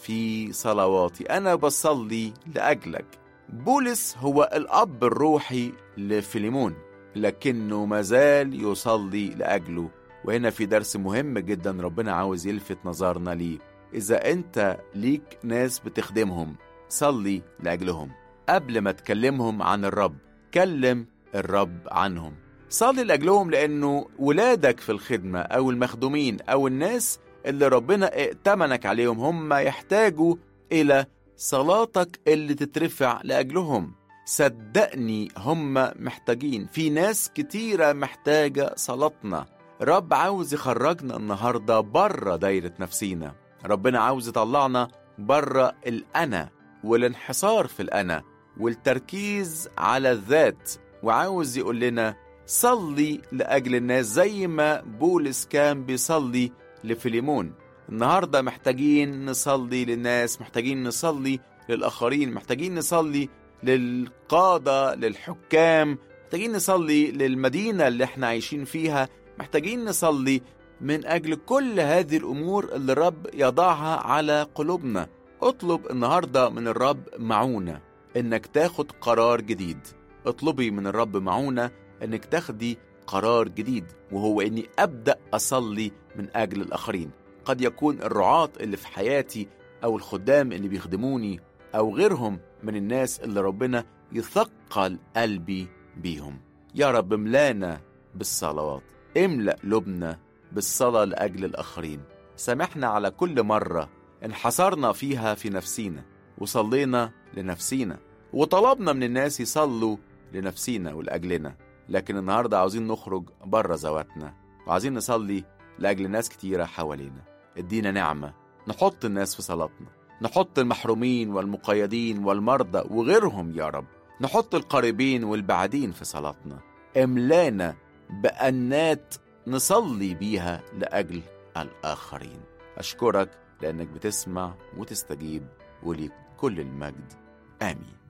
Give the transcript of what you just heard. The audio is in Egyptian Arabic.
في صلواتي أنا بصلي لأجلك بولس هو الأب الروحي لفيليمون لكنه مازال يصلي لأجله وهنا في درس مهم جدا ربنا عاوز يلفت نظرنا ليه إذا أنت ليك ناس بتخدمهم صلي لأجلهم قبل ما تكلمهم عن الرب كلم الرب عنهم صلي لأجلهم لأنه ولادك في الخدمة أو المخدومين أو الناس اللي ربنا ائتمنك عليهم هم يحتاجوا إلى صلاتك اللي تترفع لأجلهم صدقني هم محتاجين في ناس كتيرة محتاجة صلاتنا رب عاوز يخرجنا النهاردة بره دايرة نفسينا ربنا عاوز يطلعنا بره الأنا والانحصار في الأنا والتركيز على الذات وعاوز يقول لنا صلي لأجل الناس زي ما بولس كان بيصلي لفيليمون النهاردة محتاجين نصلي للناس محتاجين نصلي للآخرين محتاجين نصلي للقادة للحكام محتاجين نصلي للمدينة اللي احنا عايشين فيها محتاجين نصلي من أجل كل هذه الأمور اللي الرب يضعها على قلوبنا اطلب النهاردة من الرب معونة انك تاخد قرار جديد اطلبي من الرب معونة انك تاخدي قرار جديد وهو اني ابدا اصلي من اجل الاخرين قد يكون الرعاة اللي في حياتي او الخدام اللي بيخدموني او غيرهم من الناس اللي ربنا يثقل قلبي بيهم يا رب ملانا بالصلوات املأ لبنا بالصلاة لأجل الآخرين سامحنا على كل مرة انحصرنا فيها في نفسينا وصلينا لنفسينا وطلبنا من الناس يصلوا لنفسينا ولأجلنا لكن النهاردة عاوزين نخرج بره ذواتنا وعايزين نصلي لأجل ناس كتيرة حوالينا ادينا نعمة نحط الناس في صلاتنا نحط المحرومين والمقيدين والمرضى وغيرهم يا رب نحط القريبين والبعدين في صلاتنا املانا بأنات نصلي بيها لأجل الآخرين أشكرك لأنك بتسمع وتستجيب وليك كل المجد آمين